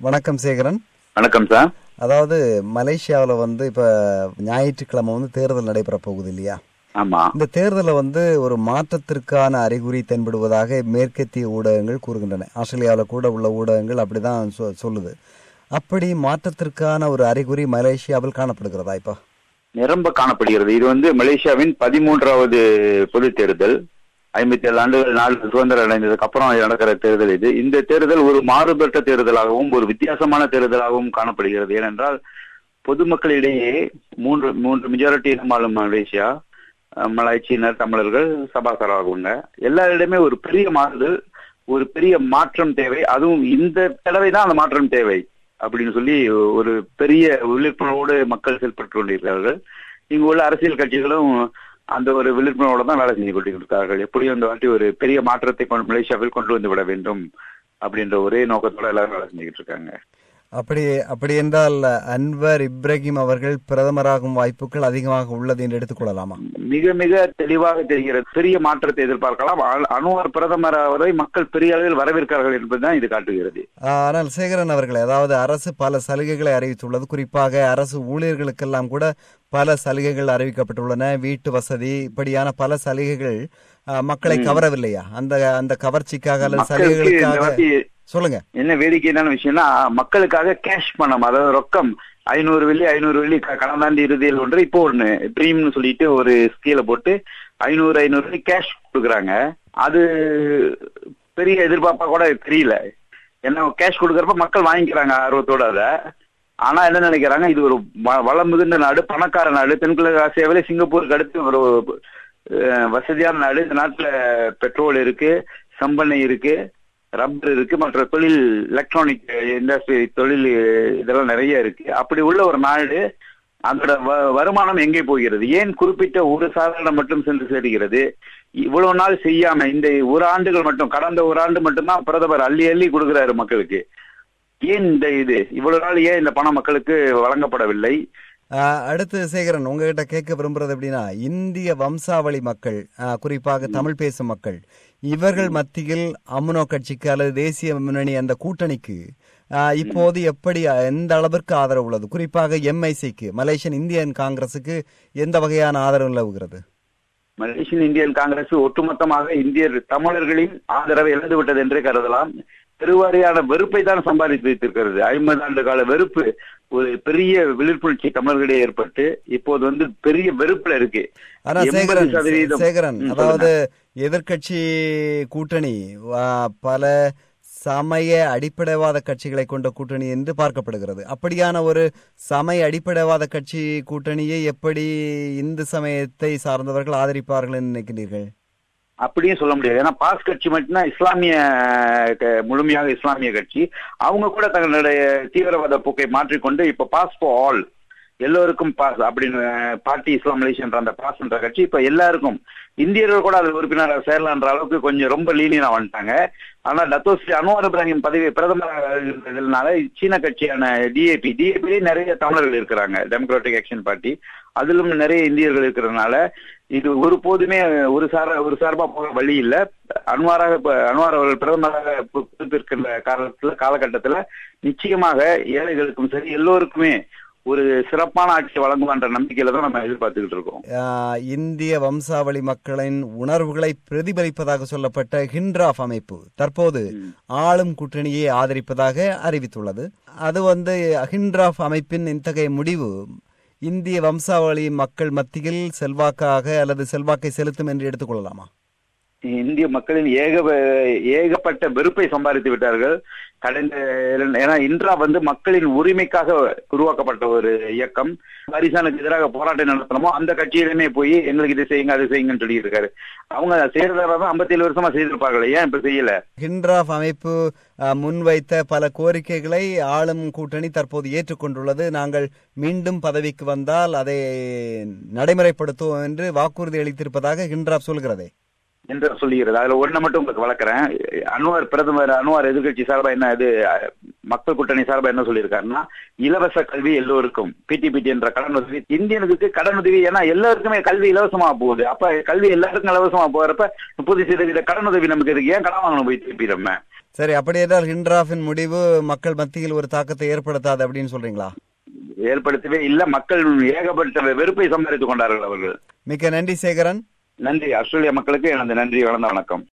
வணக்கம் சேகரன் வணக்கம் சார் அதாவது மலேசியாவில் வந்து இப்போ ஞாயிற்றுக்கிழமை வந்து தேர்தல் நடைபெற போகுது இல்லையா ஆமா இந்த தேர்தலில் வந்து ஒரு மாற்றத்திற்கான அறிகுறி தென்படுவதாக மேற்கத்திய ஊடகங்கள் கூறுகின்றன ஆஸ்திரேலியாவில் கூட உள்ள ஊடகங்கள் அப்படிதான் சொ- சொல்லுது அப்படி மாற்றத்திற்கான ஒரு அறிகுறி மலேசியாவில் காணப்படுகிறதா இப்போ நிரம்ப காணப்படுகிறது இது வந்து மலேசியாவின் பதிமூன்றாவது பொது தேர்தல் ஐம்பத்தி ஏழு ஆண்டுகள் நாடு சுதந்திரம் அடைந்ததுக்கு அப்புறம் நடக்கிற தேர்தல் இது இந்த தேர்தல் ஒரு மாறுபட்ட தேர்தலாகவும் ஒரு வித்தியாசமான தேர்தலாகவும் காணப்படுகிறது ஏனென்றால் பொதுமக்களிடையே மூன்று மூன்று மெஜாரிட்டி ஆளும் மலேசியா அஹ், மலாய்ச்சியினர் தமிழர்கள் சபாசராகுங்க எல்லாரிடமே ஒரு பெரிய மாறுதல் ஒரு பெரிய மாற்றம் தேவை அதுவும் இந்த தடவை தான் அந்த மாற்றம் தேவை அப்படின்னு சொல்லி ஒரு பெரிய விழிப்புணர்வோடு மக்கள் செயல்பட்டு கொண்டிருக்கிறார்கள் இங்கு உள்ள அரசியல் கட்சிகளும் அந்த ஒரு விழிப்புணர்வோடு தான் வேலை செஞ்சு கொண்டிருக்கிறார்கள் எப்படியும் இந்த வாட்டி ஒரு பெரிய மாற்றத்தை கொண்டு மலேசியாவில் கொண்டு வந்து விட வேண்டும் அப்படின்ற ஒரே நோக்கத்தோட எல்லாரும் வேலை செஞ்சுக்கிட்டு இருக்காங்க அப்படி அப்படி என்றால் அன்வர் இப்ராஹிம் அவர்கள் பிரதமராகும் வாய்ப்புகள் அதிகமாக உள்ளது என்று எடுத்துக்கொள்ளலாமா மிக மிக தெளிவாக தெரிகிறது பெரிய மாற்றத்தை எதிர்பார்க்கலாம் அ- அனுவர் பிரதமர் அவரை மக்கள் பெரிய அளவில் வரவேற்கிறார்கள் என்பதுதான் இது காட்டுகிறது ஆனால் சேகரன் அவர்களே அதாவது அரசு பல சலுகைகளை அறிவித்துள்ளது குறிப்பாக அரசு ஊழியர்களுக்கெல்லாம் கூட பல சலுகைகள் அறிவிக்கப்பட்டுள்ளன வீட்டு வசதி இப்படியான பல சலுகைகள் ஆ, மக்களை கவரவில்லையா அந்த அந்த கவர்ச்சிக்காக அல்லது மக்களுக்கு இந்த சலுகைகளுக்காக வாட்டி சொல்லுங்க என்ன வேடிக்கையான விஷயம்னா மக்களுக்காக கேஷ் பணம் அதாவது ரொக்கம் ஐநூறு வெள்ளி ஐநூறு வெள்ளி க- கடந்தாண்டு இறுதியில் ஒன்று இப்போ ஒண்ணு ப்ரீம்னு சொல்லிட்டு ஒரு ஸ்கீல போட்டு ஐநூறு ஐநூறு வெள்ளி கேஷ் கொடுக்குறாங்க அது பெரிய எதிர்பார்ப்பா கூட தெரியல ஏன்னா கேஷ் கொடுக்கறப்ப மக்கள் வாங்கிக்கிறாங்க ஆர்வத்தோட அதை ஆனா என்ன நினைக்கிறாங்க இது ஒரு வ- வளம் மிகுந்த நாடு பணக்கார நாடு தென்கிழக்கு ஆசியாவிலே சிங்கப்பூருக்கு அடுத்து ஒரு அஹ், வசதியான நாடு இந்த நாட்டுல பெட்ரோல் இருக்கு சம்பெண்ணெய் இருக்கு ரப்பர் இருக்கு மற்ற தொழில் எலக்ட்ரானிக் இண்டஸ்ட்ரி தொழில் இதெல்லாம் நிறைய இருக்கு அப்படி உள்ள ஒரு நாடு அதோட வ- வருமானம் எங்கே போகிறது ஏன் குறிப்பிட்ட ஒரு சாதாரண மட்டும் சென்று சேருகிறது இவ்வளவு நாள் செய்யாம இந்த ஒரு ஆண்டுகள் மட்டும் கடந்த ஒரு ஆண்டு மட்டும்தான் பிரதமர் அள்ளி அள்ளி கொடுக்கிறாரு மக்களுக்கு ஏன் இந்த இது இவ்வளவு நாள் ஏன் இந்த பணம் மக்களுக்கு வழங்கப்படவில்லை ஆ, அடுத்து சேகரன் உங்ககிட்ட கேட்க விரும்புறது எப்படின்னா இந்திய வம்சாவளி மக்கள் ஆ, குறிப்பாக தமிழ் பேசும் மக்கள் இவர்கள் மத்தியில் அம்னோ கட்சிக்கு அல்லது தேசிய முன்னணி அந்த கூட்டணிக்கு ஆ, இப்போது எப்படி அ, எந்த அளவிற்கு ஆதரவு உள்ளது குறிப்பாக எம்ஐசிக்கு மலேசியன் இந்தியன் காங்கிரசுக்கு எந்த வகையான ஆதரவு நிலவுகிறது மலேசியன் இந்தியன் காங்கிரஸ் ஒட்டுமொத்தமாக இந்தியர் தமிழர்களின் ஆதரவை இழந்து விட்டது என்றே கருதலாம் பெருவாரியான வெறுப்பை தான் சம்பாதித்து வைத்திருக்கிறது ஐம்பது ஆண்டு கால வெறுப்பு ஒரு பெரிய விழிப்புணர்ச்சி தமிழர்களிடையே ஏற்பட்டு இப்போது வந்து பெரிய வெறுப்புல இருக்கு ஆனா 80% சேகரன் சதவீதம். சேகரன் ம், அதாவது எதிர்க்கட்சி கூட்டணி ஆ, பல சமய அடிப்படைவாத கட்சிகளை கொண்ட கூட்டணி என்று பார்க்கப்படுகிறது அப்படியான ஒரு சமய அடிப்படைவாத கட்சி கூட்டணியை எப்படி இந்து சமயத்தை சார்ந்தவர்கள் ஆதரிப்பார்கள் என்று நினைக்கிறீர்கள் அப்படியும் சொல்ல முடியாது ஏன்னா பாஸ் கட்சி மட்டும்தான் இஸ்லாமிய க- முழுமையாக இஸ்லாமிய கட்சி அவங்க கூட தங்களுடைய தீவிரவாத போக்கை மாற்றிக்கொண்டு இப்ப பாஸ் ஃபார் ஆல் எல்லோருக்கும் பாஸ் அப்படின்னு பார்ட்டி இஸ்லாம் மலேசியன்ற அந்த பாஸ் என்ற கட்சி இப்ப எல்லாருக்கும் இந்தியர்கள் கூட அதில் உறுப்பினராக சேரலான்ற அளவுக்கு கொஞ்சம் ரொம்ப லீனியனா வந்துட்டாங்க ஆனா டத்தோஸ்ரீ அன்வார் இப்ராஹிம் பதவி பிரதமராக இருந்ததுனால சீன கட்சியான டிஏபி டிஏபி நிறைய தமிழர்கள் இருக்கிறாங்க டெமோக்ராட்டிக் ஆக்ஷன் பார்ட்டி அதிலும் நிறைய இந்தியர்கள் இருக்கிறதுனால இது ஒருபோதுமே ஒரு சார ஒரு சார்பா போக வழி இல்ல அன்வாராக இப்ப அன்வார் அவர்கள் பிரதமராக பொ- பொறுப்பேற்கிற காலத்துல காலகட்டத்துல நிச்சயமாக ஏழைகளுக்கும் சரி எல்லோருக்குமே ஒரு சிறப்பான ஆட்சி வழங்குவான்ற நம்பிக்கையில தான் நம்ம எதிர்பார்த்துக்கிட்டு இருக்கோம் ஆ, இந்திய வம்சாவளி மக்களின் உணர்வுகளை பிரதிபலிப்பதாக சொல்லப்பட்ட ஹிண்ட்ராஃப் அமைப்பு தற்போது ஆளும் கூட்டணியை ஆதரிப்பதாக அறிவித்துள்ளது அது வந்து ஹிண்ட்ராஃப் அமைப்பின் இத்தகைய முடிவு இந்திய வம்சாவளி மக்கள் மத்தியில் செல்வாக்காக அல்லது செல்வாக்கை செலுத்தும் என்று எடுத்துக்கொள்ளலாமா இந்திய மக்களின் ஏக ஏகப்பட்ட வெறுப்பை சம்பாதித்து விட்டார்கள் கடந்த இரண்டு- ஏன்னா இன்றா வந்து மக்களின் உரிமைக்காக உருவாக்கப்பட்ட ஒரு இயக்கம் வாரிசானுக்கு எதிராக போராட்டம் நடத்தணுமோ அந்த கட்சியிலுமே போய் எங்களுக்கு இது செய்யுங்க அது செய்யுங்கன்னு சொல்லி இருக்காரு அவங்க செய்யறதா தான் ஐம்பத்தி ஏழு வருஷமா செய்திருப்பார்கள் ஏன் இப்ப செய்யல ஹிண்ட்ராஃப் அமைப்பு ஆ, முன்வைத்த பல கோரிக்கைகளை ஆளும் கூட்டணி தற்போது ஏற்றுக்கொண்டுள்ளது நாங்கள் மீண்டும் பதவிக்கு வந்தால் அதை நடைமுறைப்படுத்துவோம் என்று வாக்குறுதி அளித்திருப்பதாக ஹிண்ட்ராஃப் சொல்கிறதே என்று சொல்லுகிறது அதுல ஒண்ணை மட்டும் உங்களுக்கு வளர்க்குறேன் அன்வார் பிரதமர் அன்வார் எதிர்கட்சி சார்பா என்ன இது அஹ், மக்கள் கூட்டணி சார்பா என்ன சொல்லியிருக்காருன்னா இலவச கல்வி எல்லோருக்கும் பிடிபிடி என்ற கடன் உதவி இந்தியனுக்கு கடன் உதவி ஏன்னா எல்லாருக்குமே கல்வி இலவசமா போகுது அப்ப கல்வி எல்லாருக்கும் இலவசமா போறப்ப முப்பது சதவீத கடன் உதவி நமக்கு இருக்கு ஏன் கடன் வாங்கணும் போய் திருப்பி நம்ம சரி அப்படி என்றால் ஹிண்ட்ராஃபின் முடிவு மக்கள் மத்தியில் ஒரு தாக்கத்தை ஏற்படுத்தாது அப்படின்னு சொல்றீங்களா ஏற்படுத்தவே இல்ல மக்கள் ஏகப்பட்ட வெறுப்பை சம்பாதித்துக் கொண்டார்கள் அவர்கள் மிக்க நன்றி சேகரன் நன்றி ஆஸ்திரேலியா மக்களுக்கு எனது நன்றி கலந்த வணக்கம்